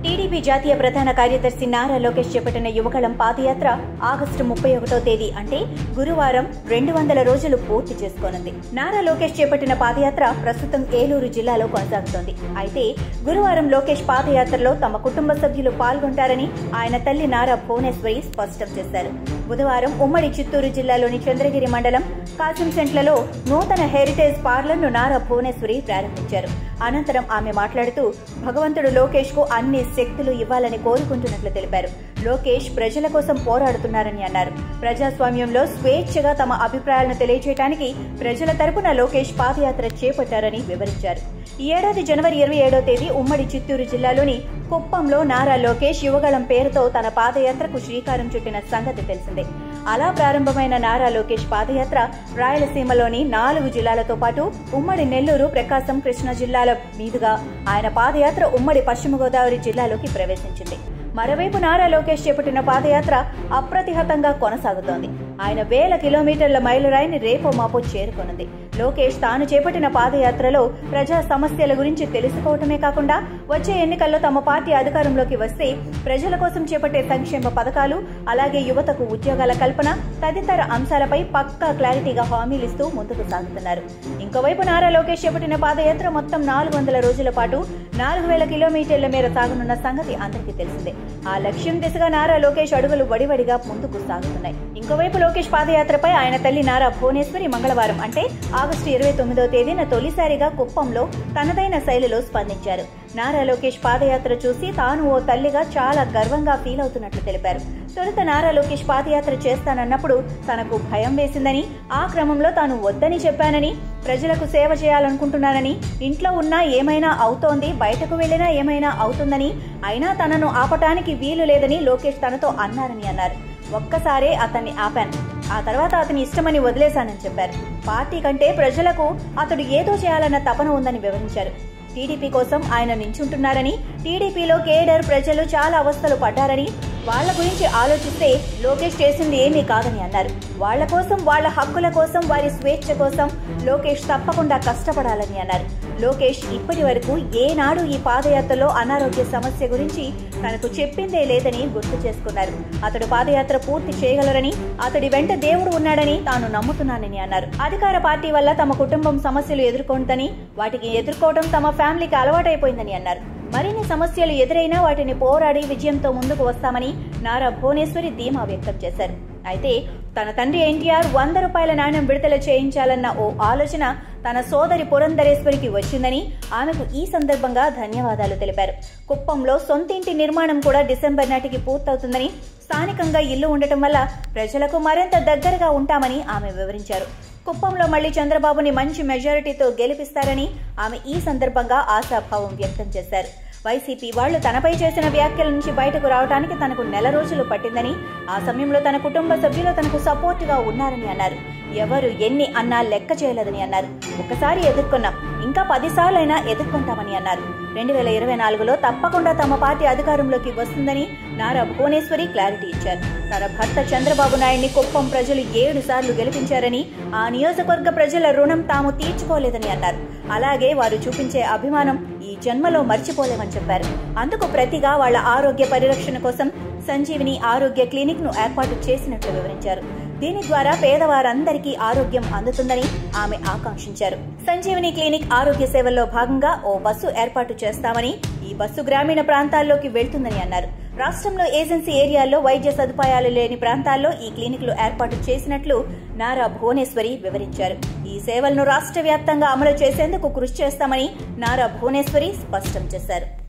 TDP జాతీయ ప్రధాన కార్యదర్శి నారా లోకేష్ చేపట్టిన యువగళం పాదయాత్ర ఆగస్టు ముప్పై ఒకటో తేదీ అంటే గురువారం రెండు వందల రోజులు పూర్తి చేసుకోనుంది నారా లోకేష్ చేపట్టిన పాదయాత్ర ప్రస్తుతం ఏలూరు జిల్లాలో కొనసాగుతోంది అయితే గురువారం లోకేష్ పాదయాత్రలో తమ కుటుంబ సభ్యులు పాల్గొంటారని ఆయన తల్లి నారా భువనేశ్వరి స్పష్టం చేశారు బుధవారం ఉమ్మడి చిత్తూరు జిల్లాలోని చంద్రగిరి మండలం కాసింసెంట్లలో నూతన హెరిటేజ్ పార్లర్ను నారా భువనేశ్వరి ప్రారంభించారు అనంతరం ఆమె మాట్లాడుతూ భగవంతుడు లోకేష్ కు అన్ని శక్తులు ఇవ్వాలని కోరుకుంటున్నట్లు తెలిపారు లోకేష్ ప్రజల కోసం పోరాడుతున్నారని అన్నారు ప్రజాస్వామ్యంలో స్వేచ్ఛగా తమ అభిప్రాయాలను తెలియజేయడానికి ప్రజల తరపున లోకేష్ పాదయాత్ర చేపట్టారని వివరించారు ఈ ఏడాది జనవరి ఇరవై ఏడో తేదీ ఉమ్మడి చిత్తూరు జిల్లాలోని కుప్పంలో నారా లోకేష్ యువగళం పేరుతో తన పాదయాత్రకు శ్రీకారం చుట్టిన సంగతి తెలిసిందే అలా ప్రారంభమైన నారా లోకేష్ పాదయాత్ర రాయలసీమలోని నాలుగు జిల్లాలతో పాటు ఉమ్మడి నెల్లూరు ప్రకాశం కృష్ణా జిల్లాల మీదుగా ఆయన పాదయాత్ర ఉమ్మడి పశ్చిమ గోదావరి జిల్లాలోకి ప్రవేశించింది మరోవైపు నారా లోకేష్ చేపట్టిన పాదయాత్ర అప్రతిహతంగా కొనసాగుతోంది ఆయన వేల కిలోమీటర్ల మైలురాయిని రేపో మాపో చేరుకొనుంది లోకేష్ తాను చేపట్టిన పాదయాత్రలో ప్రజా సమస్యల గురించి తెలుసుకోవటమే కాకుండా వచ్చే ఎన్నికల్లో తమ పార్టీ అధికారంలోకి వస్తే ప్రజల కోసం చేపట్టే సంక్షేమ పథకాలు అలాగే యువతకు ఉద్యోగాల కల్పన తదితర అంశాలపై పక్కా క్లారిటీగా హామీలిస్తూ ముందుకు సాగుతున్నారు ఇంకోవైపు నారా లోకేష్ చేపట్టిన పాదయాత్ర మొత్తం నాలుగు వందల రోజుల పాటు నాలుగు వేల కిలోమీటర్ల మేర సాగనున్న సంగతి అందరికీ తెలిసిందే ఆ లక్ష్యం దిశగా నారా లోకేష్ అడుగులు వడివడిగా ముందుకు సాగుతున్నాయి ఇంకోవైపు లోకేష్ పాదయాత్రపై ఆయన తల్లి నారా భువనేశ్వరి మంగళవారం అంటే ఆగస్టు ఇరవై తొమ్మిదో తేదీన తొలిసారిగా కుప్పంలో తనదైన శైలిలో స్పందించారు నారా లోకేష్ పాదయాత్ర చూసి తాను ఓ తల్లిగా చాలా గర్వంగా ఫీల్ అవుతున్నట్లు తెలిపారు తొలుత నారా లోకేష్ పాదయాత్ర చేస్తానన్నప్పుడు తనకు భయం వేసిందని ఆ క్రమంలో తాను వద్దని చెప్పానని ప్రజలకు సేవ చేయాలనుకుంటున్నానని ఇంట్లో ఉన్నా ఏమైనా అవుతోంది బయటకు వెళ్లినా ఏమైనా అవుతుందని అయినా తనను ఆపటానికి వీలు లేదని లోకేష్ తనతో అన్నారని అన్నారు ఒక్కసారే అతన్ని ఆపాను ఆ తర్వాత అతని ఇష్టమని వదిలేశానని చెప్పారు పార్టీ కంటే ప్రజలకు అతడు ఏదో చేయాలన్న తపన ఉందని వివరించారు టీడీపీ కోసం ఆయన నించుంటున్నారని టీడీపీలో కేడర్ ప్రజలు చాలా అవస్థలు పడ్డారని వాళ్ల గురించి ఆలోచిస్తే లోకేష్ చేసింది ఏమీ కాదని అన్నారు వాళ్ల కోసం వాళ్ల హక్కుల కోసం వారి స్వేచ్ఛ కోసం లోకేష్ తప్పకుండా కష్టపడాలని అన్నారు లోకేష్ ఇప్పటి వరకు ఏనాడు ఈ పాదయాత్రలో అనారోగ్య సమస్య గురించి తనకు చెప్పిందే లేదని గుర్తు చేసుకున్నారు అతడు పాదయాత్ర పూర్తి చేయగలరని అతడి వెంట దేవుడు ఉన్నాడని తాను నమ్ముతున్నానని అన్నారు అధికార పార్టీ వల్ల తమ కుటుంబం సమస్యలు ఎదుర్కొందని వాటికి ఎదుర్కోవడం తమ ఫ్యామిలీకి అలవాటైపోయిందని అన్నారు మరిన్ని సమస్యలు ఎదురైనా వాటిని పోరాడి విజయంతో ముందుకు వస్తామని నారా భువనేశ్వరి ధీమా వ్యక్తం చేశారు అయితే తన తండ్రి ఎన్టీఆర్ వంద రూపాయల నాణ్యం విడుదల చేయించాలన్న ఓ ఆలోచన తన సోదరి పురంధరేశ్వరికి వచ్చిందని ఆమెకు ఈ సందర్భంగా ధన్యవాదాలు తెలిపారు కుప్పంలో సొంతింటి నిర్మాణం కూడా డిసెంబర్ నాటికి పూర్తవుతుందని స్థానికంగా ఇల్లు ఉండటం వల్ల ప్రజలకు మరింత దగ్గరగా ఉంటామని ఆమె వివరించారు కుప్పంలో మళ్లీ చంద్రబాబుని మంచి మెజారిటీతో గెలిపిస్తారని ఆమె ఈ సందర్భంగా ఆశాభావం వ్యక్తం చేశారు వైసీపీ వాళ్లు తనపై చేసిన వ్యాఖ్యల నుంచి బయటకు రావడానికి తనకు నెల రోజులు పట్టిందని ఆ సమయంలో తన కుటుంబ సభ్యులు తనకు సపోర్టుగా ఉన్నారని అన్నారు ఎవరు ఎన్ని అన్నా లెక్క చేయలేదని అన్నారు ఒకసారి ఎదుర్కొన్నాం ఇంకా పదిసార్లైనా ఎదుర్కొంటామని అన్నారు రెండు వేల ఇరవై నాలుగులో తప్పకుండా తమ పార్టీ అధికారంలోకి వస్తుందని నారా భువనేశ్వరి క్లారిటీ ఇచ్చారు తన భర్త చంద్రబాబు నాయుడిని కుప్పం ప్రజలు ఏడు సార్లు గెలిపించారని ఆ నియోజకవర్గ ప్రజల రుణం తాము తీర్చుకోలేదని అన్నారు అలాగే వారు చూపించే అభిమానం ఈ జన్మలో మర్చిపోలేమని చెప్పారు అందుకు ప్రతిగా వాళ్ల ఆరోగ్య పరిరక్షణ కోసం సంజీవిని ఆరోగ్య క్లినిక్ ను ఏర్పాటు చేసినట్లు వివరించారు దీని ద్వారా పేదవారందరికీ ఆరోగ్యం అందుతుందని ఆమె ఆకాంక్షించారు సంజీవిని క్లినిక్ ఆరోగ్య సేవల్లో భాగంగా ఓ బస్సు ఏర్పాటు చేస్తామని ఈ బస్సు గ్రామీణ ప్రాంతాల్లోకి వెళ్తుందని అన్నారు రాష్ట్రంలో ఏజెన్సీ ఏరియాల్లో వైద్య సదుపాయాలు లేని ప్రాంతాల్లో ఈ క్లినిక్లు ఏర్పాటు చేసినట్లు నారా భువనేశ్వరి వివరించారు ఈ సేవలను రాష్ట్ర వ్యాప్తంగా అమలు చేసేందుకు కృషి చేస్తామని నారా భువనేశ్వరి స్పష్టం చేశారు